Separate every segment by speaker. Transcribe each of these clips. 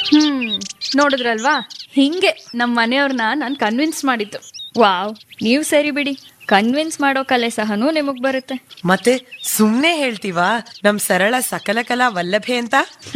Speaker 1: ಹ್ಮ್ ನೋಡಿದ್ರಲ್ವಾ ಹಿಂಗೆ ನಮ್ಮ ಮನೆಯವ್ರನ್ನ ನಾನು ಕನ್ವಿನ್ಸ್ ಮಾಡಿದ್ದು
Speaker 2: ವಾವ್ ನೀವು ಸರಿ ಬಿಡಿ ಕನ್ವಿನ್ಸ್ ಮಾಡೋ ಕಲೆ ಸಹನೂ ನಿಮಗ್ ಬರುತ್ತೆ
Speaker 3: ಮತ್ತೆ ಸುಮ್ನೆ ಹೇಳ್ತೀವಾ ನಮ್ ಸರಳ ಸಕಲ ಕಲಾ ವಲ್ಲಭೆ ಅಂತ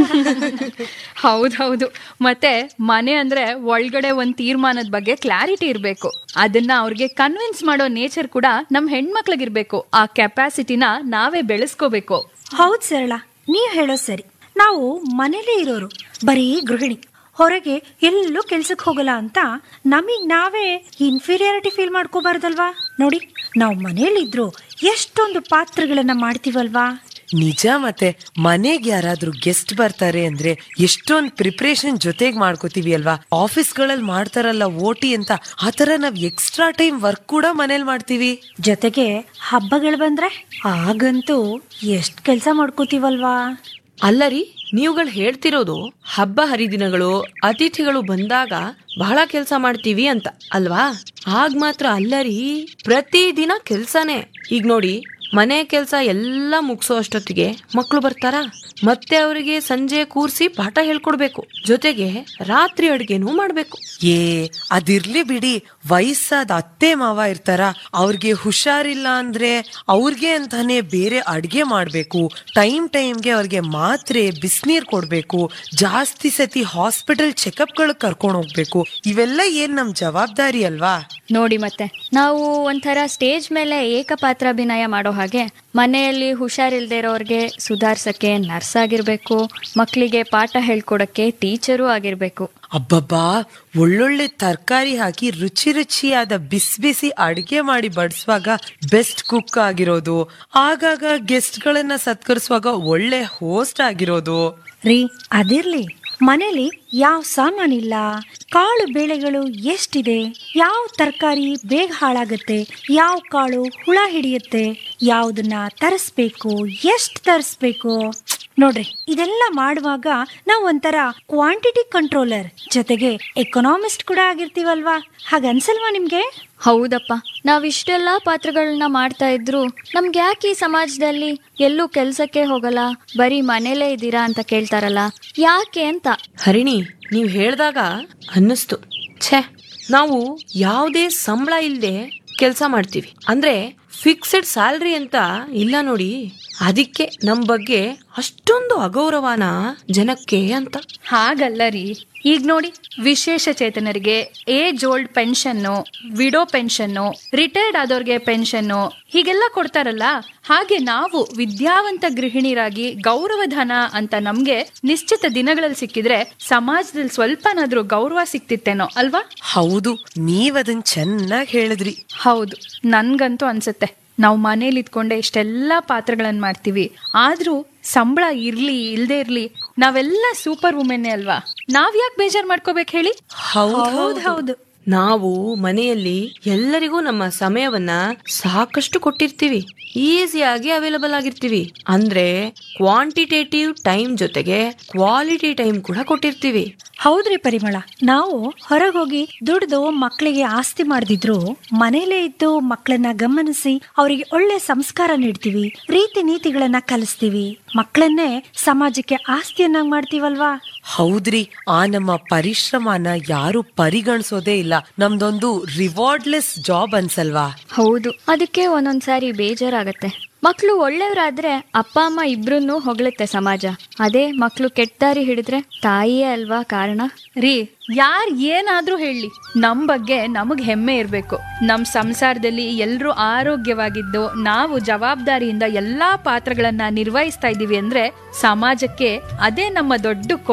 Speaker 1: ಹೌದೌದು ಮತ್ತೆ ಮನೆ ಅಂದ್ರೆ ಒಳಗಡೆ ಒಂದ್ ತೀರ್ಮಾನದ ಬಗ್ಗೆ ಕ್ಲಾರಿಟಿ ಇರಬೇಕು ಅದನ್ನ ಅವ್ರಿಗೆ ಕನ್ವಿನ್ಸ್ ಮಾಡೋ ನೇಚರ್ ಕೂಡ ನಮ್ ಹೆಣ್ಮಕ್ಳಿಗಿರ್ಬೇಕು ಆ ಕೆಪಾಸಿಟಿನ ನಾವೇ ಬೆಳೆಸ್ಕೋಬೇಕು
Speaker 4: ಹೌದ್ ಸರಳ ನೀವ್ ಹೇಳೋ ಸರಿ ನಾವು ಮನೇಲೇ ಇರೋರು ಬರೀ ಗೃಹಿಣಿ ಹೊರಗೆ ಎಲ್ಲೂ ಕೆಲ್ಸಕ್ಕೆ ಹೋಗಲ್ಲ ಅಂತ ನಮಗ್ ನಾವೇ ಇನ್ಫೀರಿಯಾರಿಟಿ ಫೀಲ್ ಮಾಡ್ಕೋಬಾರ್ದಲ್ವಾ ನೋಡಿ ನಾವು ಮನೇಲಿದ್ರು ಎಷ್ಟೊಂದು ಪಾತ್ರಗಳನ್ನ ಮಾಡ್ತೀವಲ್ವಾ
Speaker 3: ನಿಜ ಮತ್ತೆ ಮನೆಗೆ ಯಾರಾದ್ರೂ ಗೆಸ್ಟ್ ಬರ್ತಾರೆ ಅಂದ್ರೆ ಎಷ್ಟೊಂದ್ ಪ್ರಿಪ್ರೇಷನ್ ಜೊತೆಗ್ ಮಾಡ್ಕೋತೀವಿ ಅಲ್ವಾ ಆಫೀಸ್ಗಳಲ್ಲಿ ಮಾಡ್ತಾರಲ್ಲ ಓಟಿ ಅಂತ ಆತರ ನಾವ್ ಎಕ್ಸ್ಟ್ರಾ ಟೈಮ್ ವರ್ಕ್ ಕೂಡ ಮನೇಲಿ ಮಾಡ್ತೀವಿ
Speaker 4: ಜೊತೆಗೆ ಹಬ್ಬಗಳು ಬಂದ್ರೆ ಆಗಂತೂ ಎಷ್ಟ್ ಕೆಲ್ಸ ಮಾಡ್ಕೋತೀವಲ್ವಾ
Speaker 5: ಅಲ್ಲರಿ ನೀವುಗಳು ಹೇಳ್ತಿರೋದು ಹಬ್ಬ ಹರಿದಿನಗಳು ಅತಿಥಿಗಳು ಬಂದಾಗ ಬಹಳ ಕೆಲಸ ಮಾಡ್ತೀವಿ ಅಂತ ಅಲ್ವಾ ಆಗ ಮಾತ್ರ ಅಲ್ಲರಿ ಪ್ರತಿದಿನ ಕೆಲ್ಸನೇ ಈಗ ನೋಡಿ ಮನೆ ಕೆಲಸ ಎಲ್ಲ ಮುಗಿಸೋ ಅಷ್ಟೊತ್ತಿಗೆ ಮಕ್ಕಳು ಬರ್ತಾರಾ ಮತ್ತೆ ಅವರಿಗೆ ಸಂಜೆ ಕೂರ್ಸಿ ಪಾಠ ಹೇಳ್ಕೊಡ್ಬೇಕು ಜೊತೆಗೆ ರಾತ್ರಿ ಅಡ್ಗೆನೂ ಮಾಡ್ಬೇಕು
Speaker 3: ಏ ಅದಿರ್ಲಿ ಬಿಡಿ ವಯಸ್ಸಾದ ಅತ್ತೆ ಮಾವ ಇರ್ತಾರ ಅವ್ರಿಗೆ ಹುಷಾರಿಲ್ಲ ಅಂದ್ರೆ ಅವ್ರಿಗೆ ಅಂತಾನೆ ಬೇರೆ ಅಡ್ಗೆ ಮಾಡ್ಬೇಕು ಟೈಮ್ ಟೈಮ್ಗೆ ಅವ್ರಿಗೆ ಮಾತ್ರೆ ಬಿಸಿನೀರ್ ಕೊಡ್ಬೇಕು ಜಾಸ್ತಿ ಸತಿ ಹಾಸ್ಪಿಟಲ್ ಚೆಕಪ್ಗಳು ಕರ್ಕೊಂಡು ಹೋಗ್ಬೇಕು ಇವೆಲ್ಲ ಏನ್ ನಮ್ ಜವಾಬ್ದಾರಿ ಅಲ್ವಾ
Speaker 2: ನೋಡಿ ಮತ್ತೆ ನಾವು ಒಂಥರ ಸ್ಟೇಜ್ ಮೇಲೆ ಏಕಪಾತ್ರಾಭಿನಯ ಮಾಡೋ ಹಾಗೆ ಮನೆಯಲ್ಲಿ ಹುಷಾರಿಲ್ದೇ ಇರೋರ್ಗೆ ಸುಧಾರ್ಸಕ್ಕೆ ನರ್ಸ್ ಆಗಿರ್ಬೇಕು ಮಕ್ಕಳಿಗೆ ಪಾಠ ಹೇಳ್ಕೊಡಕ್ಕೆ ಟೀಚರು ಆಗಿರ್ಬೇಕು
Speaker 3: ಅಬ್ಬಬ್ಬಾ ಒಳ್ಳೊಳ್ಳೆ ತರಕಾರಿ ಹಾಕಿ ರುಚಿ ರುಚಿಯಾದ ಬಿಸಿ ಬಿಸಿ ಅಡ್ಗೆ ಮಾಡಿ ಬಡಿಸುವಾಗ ಬೆಸ್ಟ್ ಕುಕ್ ಆಗಿರೋದು ಆಗಾಗ ಗೆಸ್ಟ್ ಗಳನ್ನ ಸತ್ಕರಿಸುವಾಗ ಒಳ್ಳೆ ಹೋಸ್ಟ್ ಆಗಿರೋದು
Speaker 4: ರೀ ಅದಿರ್ಲಿ ಮನೇಲಿ ಯಾವ ಸಾಮಾನಿಲ್ಲ ಕಾಳು ಬೇಳೆಗಳು ಎಷ್ಟಿದೆ ಯಾವ ತರಕಾರಿ ಬೇಗ ಹಾಳಾಗತ್ತೆ ಯಾವ ಕಾಳು ಹುಳ ಹಿಡಿಯುತ್ತೆ ಯಾವ್ದನ್ನ ತರಿಸ್ಬೇಕು ಎಷ್ಟು ತರಿಸ್ಬೇಕು ನೋಡ್ರಿ ಇದೆಲ್ಲ ಮಾಡುವಾಗ ನಾವು ಒಂಥರ ಕ್ವಾಂಟಿಟಿ ಕಂಟ್ರೋಲರ್ ಜೊತೆಗೆ ಎಕನಾಮಿಸ್ಟ್ ಕೂಡ ಆಗಿರ್ತೀವಲ್ವಾ ಹಾಗನ್ಸಲ್ವಾ ನಿಮ್ಗೆ
Speaker 2: ಹೌದಪ್ಪ ನಾವಿಷ್ಟೆಲ್ಲ ಪಾತ್ರಗಳನ್ನ ಮಾಡ್ತಾ ಇದ್ರು ನಮ್ಗೆ ಯಾಕೆ ಈ ಸಮಾಜದಲ್ಲಿ ಎಲ್ಲೂ ಕೆಲ್ಸಕ್ಕೆ ಹೋಗಲ್ಲ ಬರೀ ಮನೇಲೇ ಇದ್ದೀರಾ ಅಂತ ಕೇಳ್ತಾರಲ್ಲ ಯಾಕೆ ಅಂತ
Speaker 5: ಹರಿಣಿ ನೀವು ಹೇಳ್ದಾಗ ಅನ್ನಿಸ್ತು ಛೇ ನಾವು ಯಾವುದೇ ಸಂಬಳ ಇಲ್ಲದೆ ಕೆಲಸ ಮಾಡ್ತೀವಿ ಅಂದ್ರೆ ಫಿಕ್ಸೆಡ್ ಸ್ಯಾಲ್ರಿ ಅಂತ ಇಲ್ಲ ನೋಡಿ ಅದಕ್ಕೆ ನಮ್ ಬಗ್ಗೆ ಅಷ್ಟೊಂದು ಅಗೌರವನ ಜನಕ್ಕೆ ಅಂತ
Speaker 1: ಹಾಗಲ್ಲ ರೀ ಈಗ ನೋಡಿ ವಿಶೇಷ ಚೇತನರಿಗೆ age old pension widow pension retired ಆದವ್ರಿಗೆ ಪೆನ್ಷನ್ನು ಹೀಗೆಲ್ಲ ಕೊಡ್ತಾರಲ್ಲ ಹಾಗೆ ನಾವು ವಿದ್ಯಾವಂತ ಗೃಹಿಣಿಯರಾಗಿ ಗೌರವಧನ ಅಂತ ನಮ್ಗೆ ನಿಶ್ಚಿತ ದಿನಗಳಲ್ಲಿ ಸಿಕ್ಕಿದ್ರೆ ಸಮಾಜದಲ್ಲಿ ಸ್ವಲ್ಪನಾದ್ರೂ ಗೌರವ ಸಿಕ್ತಿತ್ತೇನೋ ಅಲ್ವಾ
Speaker 3: ಹೌದು ನೀವ್ ಅದನ್ ಚೆನ್ನಾಗಿ ಹೇಳಿದ್ರಿ
Speaker 1: ಹೌದು ನನ್ಗಂತೂ ಅನ್ಸುತ್ತೆ ನಾವು ಮನೇಲಿ ಇದ್ಕೊಂಡೆ ಇಷ್ಟೆಲ್ಲ ಪಾತ್ರಗಳನ್ನ ಮಾಡ್ತೀವಿ ಆದ್ರೂ ಸಂಬಳ ಇರ್ಲಿ ಇಲ್ದೇ ಇರ್ಲಿ ನಾವೆಲ್ಲ ಸೂಪರ್ ವುಮೆನ್ನೇ ಅಲ್ವಾ ನಾವ್ ಯಾಕೆ ಬೇಜಾರ್ ಮಾಡ್ಕೋಬೇಕು ಹೇಳಿ
Speaker 4: ಹೌದ್ ಹೌದು
Speaker 5: ನಾವು ಮನೆಯಲ್ಲಿ ಎಲ್ಲರಿಗೂ ನಮ್ಮ ಸಮಯವನ್ನ ಸಾಕಷ್ಟು ಕೊಟ್ಟಿರ್ತೀವಿ ಈಸಿಯಾಗಿ ಅವೈಲಬಲ್ ಆಗಿರ್ತೀವಿ ಅಂದ್ರೆ ಕ್ವಾಂಟಿಟೇಟಿವ್ ಟೈಮ್ ಜೊತೆಗೆ ಕ್ವಾಲಿಟಿ ಟೈಮ್ ಕೂಡ ಕೊಟ್ಟಿರ್ತೀವಿ
Speaker 4: ಹೌದ್ರಿ ಪರಿಮಳ ನಾವು ಹೊರಗೋಗಿ ದುಡ್ದು ಮಕ್ಕಳಿಗೆ ಆಸ್ತಿ ಮಾಡ್ದಿದ್ರು ಮನೇಲೇ ಇದ್ದು ಮಕ್ಕಳನ್ನ ಗಮನಿಸಿ ಅವರಿಗೆ ಒಳ್ಳೆ ಸಂಸ್ಕಾರ ನೀಡ್ತೀವಿ ರೀತಿ ನೀತಿಗಳನ್ನ ಕಲಿಸ್ತೀವಿ ಮಕ್ಕಳನ್ನೇ ಸಮಾಜಕ್ಕೆ ಆಸ್ತಿಯನ್ನಾಗಿ ಮಾಡ್ತೀವಲ್ವಾ
Speaker 3: ಹೌದ್ರಿ ಆ ನಮ್ಮ ಪರಿಶ್ರಮನ ಯಾರು ಪರಿಗಣಿಸೋದೇ ಇಲ್ಲ ನಮ್ದೊಂದು ರಿವಾರ್ಡ್ಲೆಸ್ ಜಾಬ್ ಅನ್ಸಲ್ವಾ
Speaker 2: ಹೌದು ಅದಕ್ಕೆ ಒಂದೊಂದ್ಸಾರಿ ಬೇಜಾರಾಗತ್ತೆ ಮಕ್ಕಳು ಒಳ್ಳೆಯವರಾದ್ರೆ ಅಪ್ಪ ಅಮ್ಮ ಇಬ್ರನ್ನೂ ಹೊಗಳುತ್ತೆ ಸಮಾಜ ಅದೇ ಮಕ್ಕಳು ಕೆಟ್ಟ ದಾರಿ ಹಿಡಿದ್ರೆ ತಾಯಿಯೇ ಅಲ್ವಾ ಕಾರಣ
Speaker 1: ರೀ ಯಾರ್ ಏನಾದ್ರೂ ಹೇಳಿ ನಮ್ ಬಗ್ಗೆ ನಮಗ್ ಹೆಮ್ಮೆ ಇರ್ಬೇಕು ನಮ್ ಸಂಸಾರದಲ್ಲಿ ಎಲ್ರೂ ಆರೋಗ್ಯವಾಗಿದ್ದು ನಾವು ಜವಾಬ್ದಾರಿಯಿಂದ ಎಲ್ಲಾ ಪಾತ್ರಗಳನ್ನ ನಿರ್ವಹಿಸ್ತಾ ಇದೀವಿ ಅಂದ್ರೆ ಸಮಾಜಕ್ಕೆ ಅದೇ ನಮ್ಮ ದೊಡ್ಡ